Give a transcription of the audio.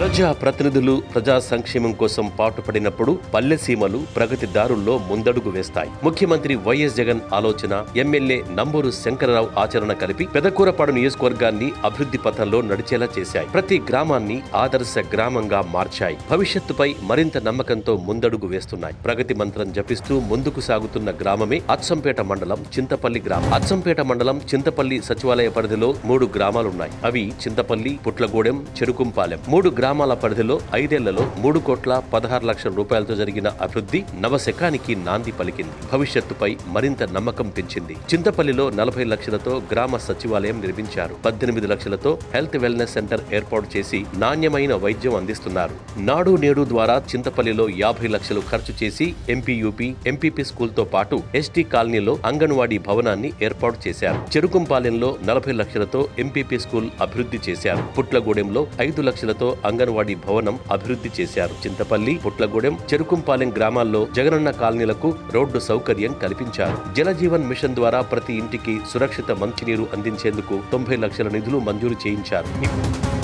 ప్రజా ప్రతినిధులు ప్రజా సంక్షేమం కోసం పాటుపడినప్పుడు పల్లె సీమలు ప్రగతి దారుల్లో ముందడుగు వేస్తాయి ముఖ్యమంత్రి వైఎస్ జగన్ ఆలోచన ఎమ్మెల్యే నంబూరు శంకరరావు ఆచరణ కలిపి పెదకూరపాడు నియోజకవర్గాన్ని అభివృద్ధి పథంలో నడిచేలా చేశాయి ప్రతి గ్రామాన్ని ఆదర్శ గ్రామంగా మార్చాయి భవిష్యత్తుపై మరింత నమ్మకంతో ముందడుగు వేస్తున్నాయి ప్రగతి మంత్రం జపిస్తూ ముందుకు సాగుతున్న గ్రామమే అచ్చంపేట మండలం చింతపల్లి గ్రామం అచ్చంపేట మండలం చింతపల్లి సచివాలయ పరిధిలో మూడు గ్రామాలున్నాయి అవి చింతపల్లి పుట్లగూడెం చెరుకుంపాలెం మూడు గ్రామాల పరిధిలో ఐదేళ్లలో మూడు కోట్ల పదహారు లక్షల రూపాయలతో జరిగిన అభివృద్ధి నవశకానికి నాంది పలికింది భవిష్యత్తుపై మరింత నమ్మకం పెంచింది చింతపల్లిలో నలభై లక్షలతో గ్రామ సచివాలయం నిర్మించారు పద్దెనిమిది లక్షలతో హెల్త్ వెల్నెస్ సెంటర్ ఏర్పాటు చేసి నాణ్యమైన వైద్యం అందిస్తున్నారు నాడు నేడు ద్వారా చింతపల్లిలో యాభై లక్షలు ఖర్చు చేసి ఎంపీయూపీ ఎంపీపీ స్కూల్ తో పాటు ఎస్టీ కాలనీలో అంగన్వాడీ భవనాన్ని ఏర్పాటు చేశారు చెరుకుంపాలెంలో నలభై లక్షలతో ఎంపీపీ స్కూల్ అభివృద్ధి చేశారు పుట్లగూడెంలో ఐదు లక్షలతో అంగన్వాడీ భవనం అభివృద్ధి చేశారు చింతపల్లి పుట్లగూడెం చెరుకుంపాలెం గ్రామాల్లో జగనన్న కాలనీలకు రోడ్డు సౌకర్యం కల్పించారు జలజీవన్ మిషన్ ద్వారా ప్రతి ఇంటికి సురక్షిత మంచినీరు అందించేందుకు తొంభై లక్షల నిధులు మంజూరు చేయించారు